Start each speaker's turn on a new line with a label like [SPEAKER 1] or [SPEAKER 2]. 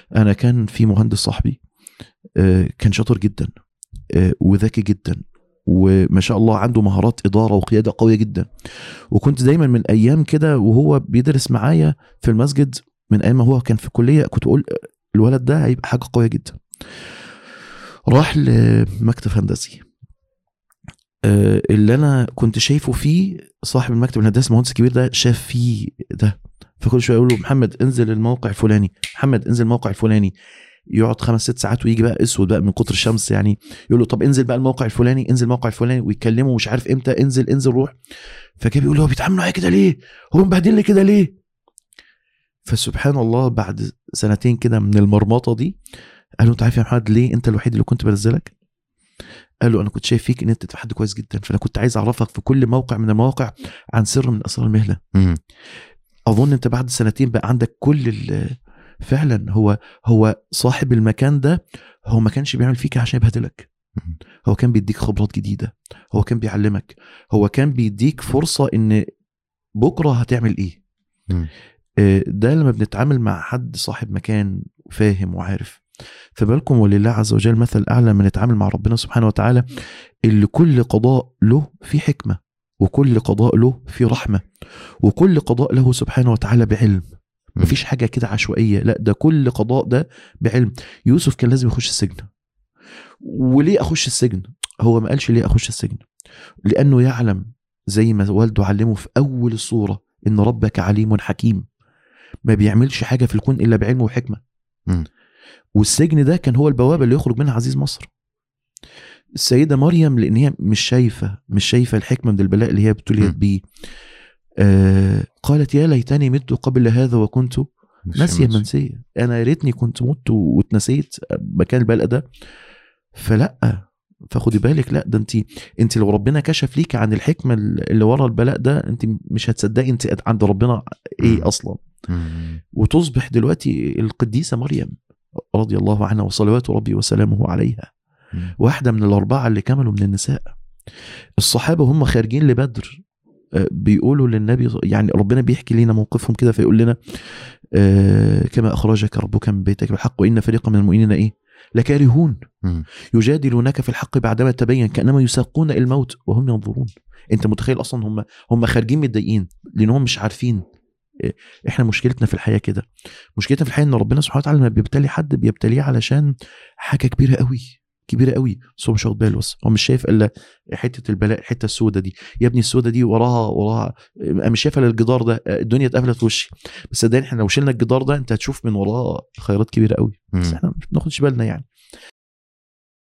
[SPEAKER 1] انا كان في مهندس صاحبي آه، كان شاطر جدا آه، وذكي جدا وما شاء الله عنده مهارات اداره وقياده قويه جدا وكنت دايما من ايام كده وهو بيدرس معايا في المسجد من ايام ما هو كان في الكليه كنت اقول الولد ده هيبقى حاجه قويه جدا راح لمكتب هندسي آه، اللي انا كنت شايفه فيه صاحب المكتب الهندسي المهندس الكبير ده شاف فيه ده فكل شويه يقول له محمد انزل الموقع الفلاني محمد انزل الموقع الفلاني يقعد خمس ست ساعات ويجي بقى اسود بقى من كتر الشمس يعني يقول له طب انزل بقى الموقع الفلاني انزل الموقع الفلاني ويكلمه مش عارف امتى انزل انزل روح فكان بيقول له هو بيتعامل معايا كده ليه؟ هو مبهدل لي كده ليه؟ فسبحان الله بعد سنتين كده من المرمطه دي قال له انت عارف يا محمد ليه انت الوحيد اللي كنت بنزلك؟ قال له انا كنت شايف فيك ان انت حد كويس جدا فانا كنت عايز اعرفك في كل موقع من المواقع عن سر من اسرار المهنه
[SPEAKER 2] مم.
[SPEAKER 1] اظن انت بعد سنتين بقى عندك كل ال- فعلا هو هو صاحب المكان ده هو ما كانش بيعمل فيك عشان يبهدلك
[SPEAKER 2] مم.
[SPEAKER 1] هو كان بيديك خبرات جديده هو كان بيعلمك هو كان بيديك فرصه ان بكره هتعمل ايه
[SPEAKER 2] مم.
[SPEAKER 1] آه، ده لما بنتعامل مع حد صاحب مكان فاهم وعارف فبالكم ولله عز وجل مثل اعلى لما نتعامل مع ربنا سبحانه وتعالى اللي كل قضاء له في حكمه وكل قضاء له في رحمه وكل قضاء له سبحانه وتعالى بعلم
[SPEAKER 2] مم.
[SPEAKER 1] مفيش حاجه كده عشوائيه لا ده كل قضاء ده بعلم يوسف كان لازم يخش السجن وليه اخش السجن هو ما قالش ليه اخش السجن لانه يعلم زي ما والده علمه في اول الصوره ان ربك عليم حكيم ما بيعملش حاجه في الكون الا بعلم وحكمه
[SPEAKER 2] مم.
[SPEAKER 1] والسجن ده كان هو البوابه اللي يخرج منها عزيز مصر السيده مريم لان هي مش شايفه مش شايفه الحكمه من البلاء اللي هي ابتليت
[SPEAKER 2] مم.
[SPEAKER 1] بيه آه قالت يا ليتني مت قبل هذا وكنت
[SPEAKER 2] مش
[SPEAKER 1] ناسيه
[SPEAKER 2] مش-
[SPEAKER 1] منسيه انا يا ريتني كنت مت واتنسيت مكان البلاء ده فلا فخدي بالك لا ده انت انت لو ربنا كشف ليك عن الحكمه اللي ورا البلاء ده انت مش هتصدقي انت عند ربنا
[SPEAKER 2] مم.
[SPEAKER 1] ايه اصلا
[SPEAKER 2] مم.
[SPEAKER 1] وتصبح دلوقتي القديسه مريم رضي الله عنها وصلوات ربي وسلامه عليها
[SPEAKER 2] مم.
[SPEAKER 1] واحده من الاربعه اللي كملوا من النساء الصحابه هم خارجين لبدر آه، بيقولوا للنبي يعني ربنا بيحكي لنا موقفهم كده فيقول لنا آه، كما اخرجك ربك من بيتك بالحق وان فريقا من المؤمنين ايه لكارهون
[SPEAKER 2] مم.
[SPEAKER 1] يجادلونك في الحق بعدما تبين كانما يساقون الى الموت وهم ينظرون انت متخيل اصلا هم هم خارجين متضايقين لانهم مش عارفين إيه، احنا مشكلتنا في الحياه كده مشكلتنا في الحياه ان ربنا سبحانه وتعالى لما بيبتلي حد بيبتليه علشان حاجه كبيره قوي كبيره قوي بس هو مش واخد باله بس هو مش شايف الا حته البلاء الحته السوداء دي يا ابني السوداء دي وراها وراها انا مش شايف الا الجدار ده الدنيا اتقفلت في وشي بس صدقني احنا لو شلنا الجدار ده انت هتشوف من وراه خيرات كبيره قوي بس
[SPEAKER 2] مم.
[SPEAKER 1] احنا مش بناخدش بالنا يعني